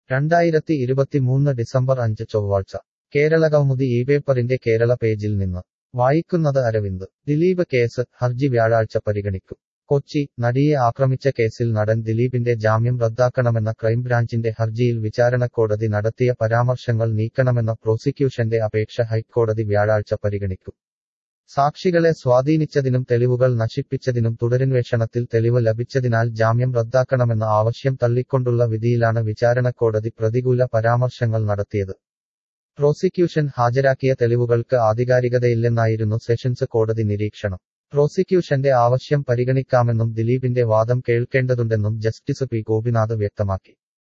രണ്ടായിരത്തി ഇരുപത്തിമൂന്ന് ഡിസംബർ അഞ്ച് ചൊവ്വാഴ്ച കേരള കൗമുദി ഈ പേപ്പറിന്റെ കേരള പേജിൽ നിന്ന് വായിക്കുന്നത് അരവിന്ദ് ദിലീപ് കേസ് ഹർജി വ്യാഴാഴ്ച പരിഗണിക്കും കൊച്ചി നടിയെ ആക്രമിച്ച കേസിൽ നടൻ ദിലീപിന്റെ ജാമ്യം റദ്ദാക്കണമെന്ന ക്രൈംബ്രാഞ്ചിന്റെ ഹർജിയിൽ വിചാരണക്കോടതി നടത്തിയ പരാമർശങ്ങൾ നീക്കണമെന്ന പ്രോസിക്യൂഷന്റെ അപേക്ഷ ഹൈക്കോടതി വ്യാഴാഴ്ച പരിഗണിക്കും സാക്ഷികളെ സ്വാധീനിച്ചതിനും തെളിവുകൾ നശിപ്പിച്ചതിനും തുടരന്വേഷണത്തിൽ തെളിവ് ലഭിച്ചതിനാൽ ജാമ്യം റദ്ദാക്കണമെന്ന ആവശ്യം തള്ളിക്കൊണ്ടുള്ള വിധിയിലാണ് വിചാരണക്കോടതി പ്രതികൂല പരാമർശങ്ങൾ നടത്തിയത് പ്രോസിക്യൂഷൻ ഹാജരാക്കിയ തെളിവുകൾക്ക് ആധികാരികതയില്ലെന്നായിരുന്നു സെഷൻസ് കോടതി നിരീക്ഷണം പ്രോസിക്യൂഷന്റെ ആവശ്യം പരിഗണിക്കാമെന്നും ദിലീപിന്റെ വാദം കേൾക്കേണ്ടതുണ്ടെന്നും ജസ്റ്റിസ് പി ഗോപിനാഥ് വ്യക്തമാക്കി